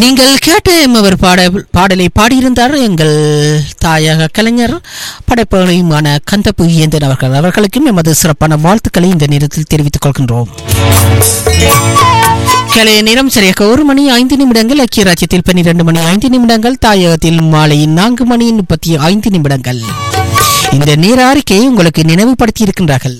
நீங்கள் கேட்ட அவர் பாட பாடலை பாடியிருந்தார் எங்கள் தாயக கலைஞர் படைப்பாளியுமான கந்தப்பு இயந்தன் அவர்கள் அவர்களுக்கும் எமது சிறப்பான வாழ்த்துக்களை இந்த நேரத்தில் தெரிவித்துக் கொள்கின்றோம் கலைய நேரம் சரியாக ஒரு மணி ஐந்து நிமிடங்கள் ஐக்கிய ராஜ்யத்தில் பன்னிரண்டு மணி ஐந்து நிமிடங்கள் தாயகத்தில் மாலை நான்கு மணி முப்பத்தி ஐந்து நிமிடங்கள் இந்த நேர அறிக்கையை உங்களுக்கு நினைவுபடுத்தி இருக்கின்றார்கள்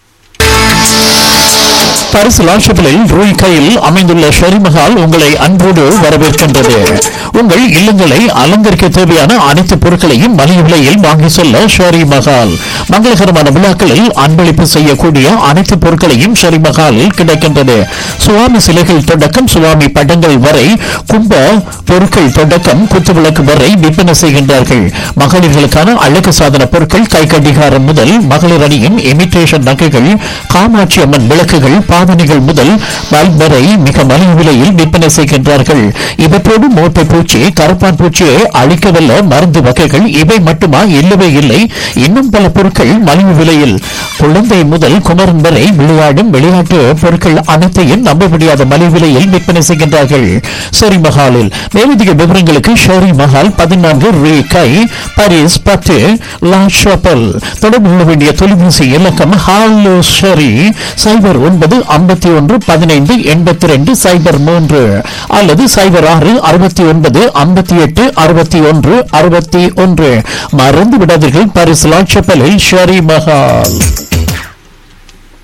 பரிசு லாஷபிளில் ரூய் கையில் அமைந்துள்ள ஷெரிமஹால் உங்களை அன்போடு வரவேற்கின்றது உங்கள் இல்லங்களை அலங்கரிக்க தேவையான அனைத்து பொருட்களையும் மலிவு விலையில் வாங்கி செல்ல ஷெரி மஹால் மங்களகரமான விழாக்களில் அன்பளிப்பு செய்யக்கூடிய அனைத்து பொருட்களையும் ஷெரி மஹாலில் கிடைக்கின்றது சுவாமி சிலைகள் தொடக்கம் சுவாமி படங்கள் வரை கும்ப பொருட்கள் தொடக்கம் குத்துவிளக்கு வரை விற்பனை செய்கின்றார்கள் மகளிர்களுக்கான அழகு சாதன பொருட்கள் கை கடிகாரம் முதல் மகளிர் அணியின் இமிட்டேஷன் நகைகள் காமாட்சி அம்மன் விளக்குகள் பாவனைகள் முதல் பல்ப் வரை மிக மலிவு விலையில் விற்பனை செய்கின்றார்கள் இவற்றோடு மோட்டை பூச்சி கருப்பான் பூச்சியை அழிக்கவல்ல மருந்து வகைகள் இவை மட்டுமா இல்லவே இல்லை இன்னும் பல பொருட்கள் மலிவு விலையில் குழந்தை முதல் குமரன் வரை விளையாடும் விளையாட்டு பொருட்கள் அனைத்தையும் நம்ப முடியாத மலிவு விலையில் விற்பனை செய்கின்றார்கள் ஷெரி மஹாலில் மேலதிக விவரங்களுக்கு ஷெரி மஹால் பதினான்கு ரீ கை பாரிஸ் பத்து லா ஷாப்பல் தொடர்பு கொள்ள வேண்டிய தொலைபேசி இலக்கம் ஹாலோ ஷெரி சைபர் ஒன்பது ஐம்பத்தி ஒன்று பதினைந்து எண்பத்தி ரெண்டு சைபர் மூன்று அல்லது சைபர் ஆறு அறுபத்தி ஒன்பது ஐம்பத்தி எட்டு அறுபத்தி ஒன்று அறுபத்தி ஒன்று மறந்து விடாதீர்கள் பாரிஸ் லா ஷாப்பலில் ஷெரி மஹால்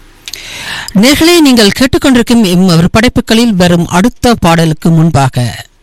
நேர்களே நீங்கள் கேட்டுக்கொண்டிருக்கும் எம் அவர் படைப்புகளில் வரும் அடுத்த பாடலுக்கு முன்பாக